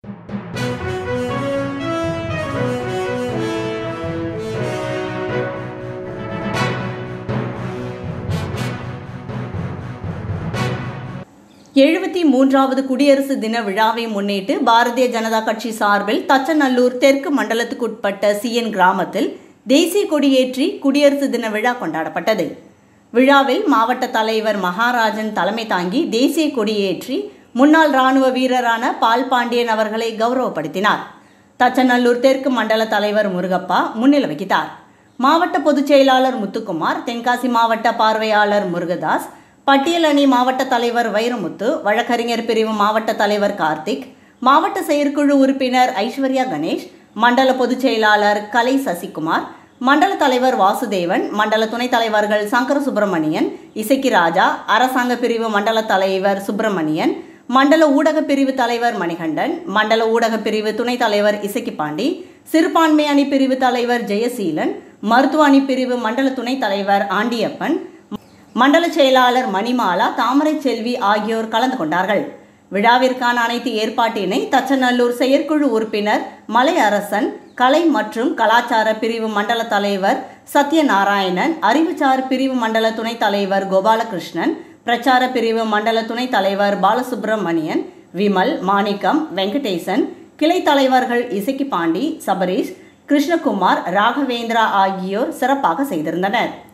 எழுபத்தி மூன்றாவது குடியரசு தின விழாவை முன்னிட்டு பாரதிய ஜனதா கட்சி சார்பில் தச்சநல்லூர் தெற்கு மண்டலத்துக்குட்பட்ட சிஎன் கிராமத்தில் தேசிய கொடியேற்றி குடியரசு தின விழா கொண்டாடப்பட்டது விழாவில் மாவட்ட தலைவர் மகாராஜன் தலைமை தாங்கி தேசிய கொடியேற்றி முன்னாள் ராணுவ வீரரான பால் பாண்டியன் அவர்களை கௌரவப்படுத்தினார் தச்சநல்லூர் தெற்கு மண்டல தலைவர் முருகப்பா முன்னிலை வகித்தார் மாவட்ட பொதுச் செயலாளர் முத்துக்குமார் தென்காசி மாவட்ட பார்வையாளர் முருகதாஸ் பட்டியல் அணி மாவட்ட தலைவர் வைரமுத்து வழக்கறிஞர் பிரிவு மாவட்ட தலைவர் கார்த்திக் மாவட்ட செயற்குழு உறுப்பினர் ஐஸ்வர்யா கணேஷ் மண்டல பொதுச் செயலாளர் கலை சசிகுமார் மண்டல தலைவர் வாசுதேவன் மண்டல துணைத் தலைவர்கள் சங்கர சுப்பிரமணியன் இசக்கி ராஜா அரசாங்க பிரிவு மண்டல தலைவர் சுப்பிரமணியன் மண்டல ஊடக பிரிவு தலைவர் மணிகண்டன் மண்டல ஊடக பிரிவு துணைத் தலைவர் இசக்கி பாண்டி சிறுபான்மை அணி பிரிவு தலைவர் ஜெயசீலன் மருத்துவ அணி பிரிவு மண்டல துணைத் தலைவர் ஆண்டியப்பன் மண்டல செயலாளர் மணிமாலா தாமரை செல்வி ஆகியோர் கலந்து கொண்டார்கள் விழாவிற்கான அனைத்து ஏற்பாட்டினை தச்சநல்லூர் செயற்குழு உறுப்பினர் மலை அரசன் கலை மற்றும் கலாச்சார பிரிவு மண்டல தலைவர் சத்யநாராயணன் அறிவுசார் பிரிவு மண்டல துணைத் தலைவர் கோபாலகிருஷ்ணன் பிரச்சார பிரிவு மண்டல துணைத் தலைவர் பாலசுப்பிரமணியன் விமல் மாணிக்கம் வெங்கடேசன் கிளை தலைவர்கள் இசக்கி பாண்டி சபரீஷ் கிருஷ்ணகுமார் ராகவேந்திரா ஆகியோர் சிறப்பாக செய்திருந்தனர்